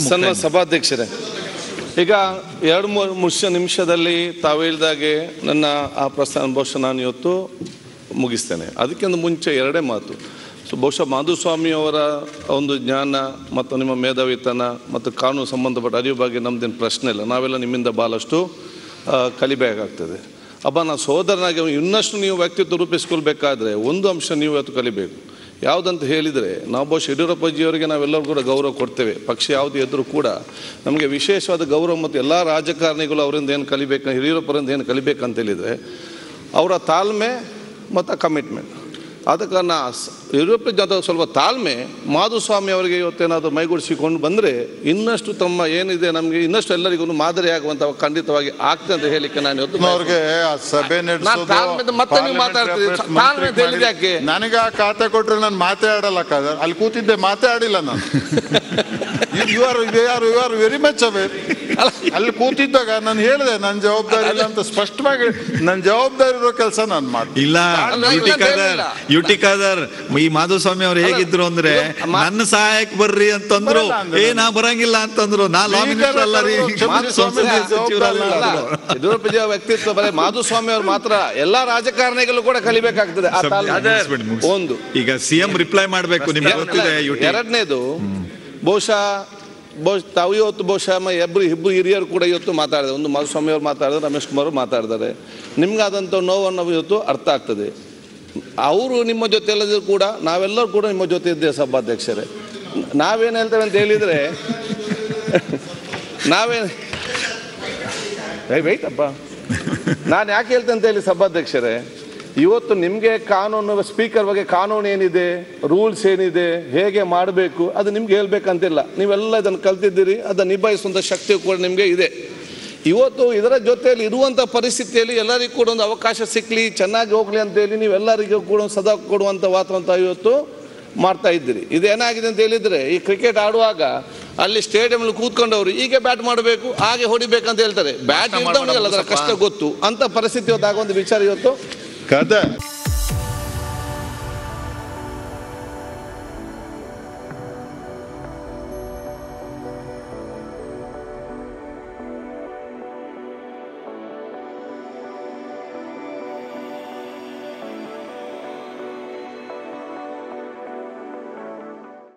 ಸಣ್ಣ ಸಭಾಧ್ಯಕ್ಷರೇ ಈಗ ಎರಡು ಮೂರು ಮುಷ್ಯ ನಿಮಿಷದಲ್ಲಿ ತಾವು ಹೇಳಿದಾಗೆ ನನ್ನ ಆ ಪ್ರಸ್ಥಾನ ಬಹುಶಃ ನಾನು ಇವತ್ತು ಮುಗಿಸ್ತೇನೆ ಅದಕ್ಕಿಂತ ಮುಂಚೆ ಎರಡೇ ಮಾತು ಸೊ ಬಹುಶಃ ಮಾಧುಸ್ವಾಮಿ ಅವರ ಒಂದು ಜ್ಞಾನ ಮತ್ತು ನಿಮ್ಮ ಮೇಧಾವಿತನ ಮತ್ತು ಕಾನೂನು ಸಂಬಂಧಪಟ್ಟ ಅರಿವು ಬಗ್ಗೆ ನಮ್ಮದೇನು ಪ್ರಶ್ನೆ ಇಲ್ಲ ನಾವೆಲ್ಲ ನಿಮ್ಮಿಂದ ಭಾಳಷ್ಟು ಆ, ಕಲಿಬೇಕಾಗ್ತದೆ ಅಬ್ಬ ನಾ ಸೋದರನಾಗಿ ಇನ್ನಷ್ಟು ನೀವು ವ್ಯಕ್ತಿತ್ವ ರೂಪಿಸ್ಕೊಳ್ಬೇಕಾದ್ರೆ ಒಂದು ಅಂಶ ನೀವು ಇವತ್ತು ಕಲಿಬೇಕು ಯಾವುದಂತ ಹೇಳಿದರೆ ನಾವು ಬಹುಶಃ ಯಡಿಯೂರಪ್ಪಜಿಯವರಿಗೆ ನಾವೆಲ್ಲರೂ ಕೂಡ ಗೌರವ ಕೊಡ್ತೇವೆ ಪಕ್ಷ ಯಾವುದು ಎದುರು ಕೂಡ ನಮಗೆ ವಿಶೇಷವಾದ ಗೌರವ ಮತ್ತು ಎಲ್ಲ ರಾಜಕಾರಣಿಗಳು ಅವರಿಂದ ಏನು ಕಲಿಬೇಕು ಯಡಿಯೂರಪ್ಪರಿಂದ ಏನು ಕಲಿಬೇಕಂತ ಹೇಳಿದರೆ ಅವರ ತಾಳ್ಮೆ ಮತ್ತು ಕಮಿಟ್ಮೆಂಟ್ ಅದಕ್ಕೆ ನಾ ಸ- ಯಡಿಯೂರಪ್ಪ ಜೊತೆ ಸ್ವಲ್ಪ ತಾಳ್ಮೆ ಮಾಧುಸ್ವಾಮಿ ಅವರಿಗೆ ಇವತ್ತೇನಾದರೂ ಮೈಗೂಡಿಸಿಕೊಂಡು ಬಂದರೆ ಇನ್ನಷ್ಟು ತಮ್ಮ ಏನಿದೆ ನಮಗೆ ಇನ್ನಷ್ಟು ಎಲ್ಲರಿಗೂ ಮಾದರಿ ಆಗುವಂಥ ಖಂಡಿತವಾಗಿ ಆಗ್ತದೆ ಅಂತ ಹೇಳಿಕ್ಕೆ ನಾನು ಇವತ್ತು ಅವ್ರಿಗೆ ಆ ಸಭೆ ನಡೆಸೋದು, ತಾಳ್ಮೆಯಿಂದ ಮತ್ತೆ ನೀವು parliament ಮಾತಾಡ್ತೀರಿ. representative ತಾಳ್ಮೆ ಅಂತ ಹೇಳಿದ್ದು ಯಾಕೆ? ನನಗೆ ಆ ಖಾತೆ ಕೊಟ್ರೆ ನಾನು ಮಾತಾಡಲ್ಲ ಕಾದ ಅಲ್ಲಿ ಕೂತಿದ್ದೆ ಮಾತಾಡಿಲ್ಲ ನಾನು you are are you are very much away ಅಲ್ಲಿ ಕೂತಿದ್ದಾಗ ನಾನು ಹೇಳಿದೆ ನನ್ನ ಜವಾಬ್ದಾರಿ ಇಲ್ಲ ಅಂತ ಸ್ಪಷ್ಟವಾಗಿ ನನ್ನ ಜವಾಬ್ದಾರಿ ಇರೋ ಕೆಲಸ ನಾನು ಮಾಡ್ತೀನಿ ಇಲ್ಲ ಅಲ್ಲ, ಯುಟಿ ಇಲ್ಲ, ಖಾದರ್ ಇಲ್ಲ. ಯುಟಿ ಖಾದರ್ ಈ ಮಾಧುಸ್ವಾಮಿ ಅವ್ರು ಹೇಗಿದ್ರು ಅಂದ್ರೆ ಮಾ- ನನ್ನ ಸಹಾಯಕ್ ಬರ್ರಿ ಅಂತಂದ್ರು ಬರಲ್ಲ ಅಂದ್ರೆ ಏ ನಾ ಬರಂಗಿಲ್ಲ ಅಂತಂದ್ರು ನಾ ಲಾ ಮಿನಿಸ್ಟರ್ ಅಲ್ಲ ರೀ ಮಾಧುಸ್ವಾಮಿ ಸಂಸದೀಯ ಸಚಿವರಲ್ಲ ಅಲ್ಲ, ಅಂದ್ರು. ಯಡಿಯೂರಪ್ಪಜಿಯ ವ್ಯಕ್ತಿತ್ವ ಬರೀ ಮಾಧುಸ್ವಾಮಿ ಅವರು ಮಾತ್ರ ಎಲ್ಲಾ ರಾಜಕಾರಣಿಗಳು ಕೂಡ ಕಲಿಬೇಕಾಗ್ತದೆ ಆ ತಾಳ್ಮೆ. ಮುಗಿಸ್ಬಿಡಿ, ಮುಗಿಸಿ. ಒಂದು ಈಗ ಸಿಎಂ ರಿಪ್ಲೈ ಮಾಡ್ಬೇಕು ನಿಮ್ಗೆ ಗೊತ್ತಿದೆ ಯುಟಿ ಎರಡನೇದು ಬಹುಶಃ ಬಹುಶಃ ತಾವು ಇವತ್ತು ಬಹುಶಃ ಮ- ಇಬ್ಬರು ಇಬ್ಬರು ಹಿರಿಯರು ಕೂಡ ಇವತ್ತು ಮಾತಾಡಿದೆ ಒಂದು ಮಾಧುಸ್ವಾಮಿ ಅವರು ಮಾತಾಡಿದ್ರೆ ರಮೇಶ್ ಕುಮಾರ್ ಅವರು ಮಾತಾಡಿದ್ದಾರೆ ನಿಮ್ಗಾದಂಥ ನೋವನ್ನು ಇವತ್ತು ಅರ್ಥ ಆಗ್ತದೆ ಅವರು ನಿಮ್ಮ ಜೊತೆ ಎಲ್ಲದಿದ್ರು ಕೂಡ ನಾವೆಲ್ಲರೂ ಕೂಡ ನಿಮ್ಮ ಜೊತೆ ಇದ್ದೇವೆ ಸಭಾಧ್ಯಕ್ಷರೇ ನಾವೇನು ಹೇಳ್ತೇವೆ ಅಂತ ಹೇಳಿದರೆ ನಾವೇನು ವೈತಪ್ಪ ನಾನು ಯಾಕೆ ಹೇಳ್ತೇನೆ ಅಂತ ಹೇಳಿ ಸಭಾಧ್ಯಕ್ಷರೇ ಇವತ್ತು ನಿಮಗೆ ಕಾನೂನು ಸ್ಪೀಕರ್ ಬಗ್ಗೆ ಕಾನೂನು ಏನಿದೆ ರೂಲ್ಸ್ ಏನಿದೆ ಹೇಗೆ ಮಾಡಬೇಕು ಅದು ನಿಮ್ಗೆ ಹೇಳ್ಬೇಕಂತಿಲ್ಲ ನೀವೆಲ್ಲ ಇದನ್ನು ಕಲ್ತಿದ್ದೀರಿ ಅದನ್ನು ನಿಭಾಯಿಸುವಂಥ ಶಕ್ತಿ ಕೂಡ ನಿಮಗೆ ಇದೆ ಇವತ್ತು ಇದರ ಜೊತೆಯಲ್ಲಿ ಇರುವಂಥ ಪರಿಸ್ಥಿತಿಯಲ್ಲಿ ಎಲ್ಲರಿಗೂ ಕೂಡ ಒಂದು ಅವಕಾಶ ಸಿಕ್ಕಲಿ ಚೆನ್ನಾಗಿ ಹೋಗಲಿ ಅಂತೇಳಿ ನೀವೆಲ್ಲರಿಗೂ ಕೂಡ ಒಂದು ಸದಾ ಕೊಡುವಂಥ ವಾತಾವರಣ ಇವತ್ತು ಮಾಡ್ತಾ ಇದ್ದೀರಿ ಇದೇನಾಗಿದೆ ಅಂತ ಹೇಳಿದರೆ ಈ ಕ್ರಿಕೆಟ್ ಆಡುವಾಗ ಅಲ್ಲಿ ಸ್ಟೇಡಿಯಂನಲ್ಲಿ ಕೂತ್ಕೊಂಡವರು ಹೀಗೆ ಬ್ಯಾಟ್ ಮಾಡಬೇಕು ಹಾಗೆ ಹೊಡಿಬೇಕಂತ ಹೇಳ್ತಾರೆ ಬ್ಯಾಟ್ ಇದ್ದವನಿಗಲ್ಲ ಅದರ ಕಷ್ಟ ಗೊತ್ತು ಅಂತ ಪರಿಸ್ಥಿತಿ ಇವತ್ತು ಆಗುವಂಥ ವಿಚಾರ ಇವತ್ತು ಕದ